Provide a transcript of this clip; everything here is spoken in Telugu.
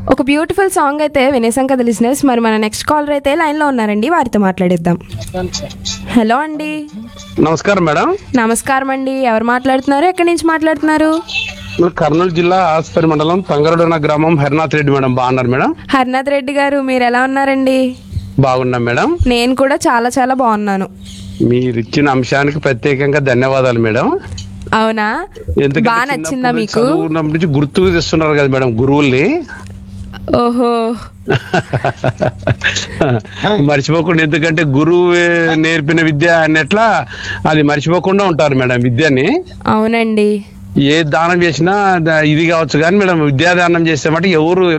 ఒక బ్యూటిఫుల్ సాంగ్ అయితే వినేసాం కదా లిసినర్స్ మరి మన నెక్స్ట్ కాలర్ అయితే లైన్లో ఉన్నారండి వారితో మాట్లాడిద్దాం హలో అండి నమస్కారం మేడం నమస్కారం అండి ఎవరు మాట్లాడుతున్నారు ఎక్కడి నుంచి మాట్లాడుతున్నారు మీరు కర్నూలు జిల్లా ఆస్పరి మండలం తంగరడన గ్రామం హరినాథ్ రెడ్డి మేడం బాగున్నారు మేడం హర్నాథ్ రెడ్డి గారు మీరు ఎలా ఉన్నారండి బాగున్నాం మేడం నేను కూడా చాలా చాలా బాగున్నాను మీరు ఇచ్చిన అంశానికి ప్రత్యేకంగా ధన్యవాదాలు మేడం అవునా ఎందుకంటే బాగా నచ్చిందా చిన్నప్పుడు మీకు చదువుకున్నప్పటి నుంచి గుర్తుకు తెస్తున్నారు కదా మేడం గురువుల్ని ఓహో మర్చిపోకుండా ఎందుకంటే గురువు నేర్పిన విద్య అన్నట్లా అది మర్చిపోకుండా ఉంటారు మేడం విద్యని అవునండి ఏ దానం చేసినా ద- ఇది కావచ్చు కానీ మేడం విద్యాదానం చేస్తే మటు ఎవరు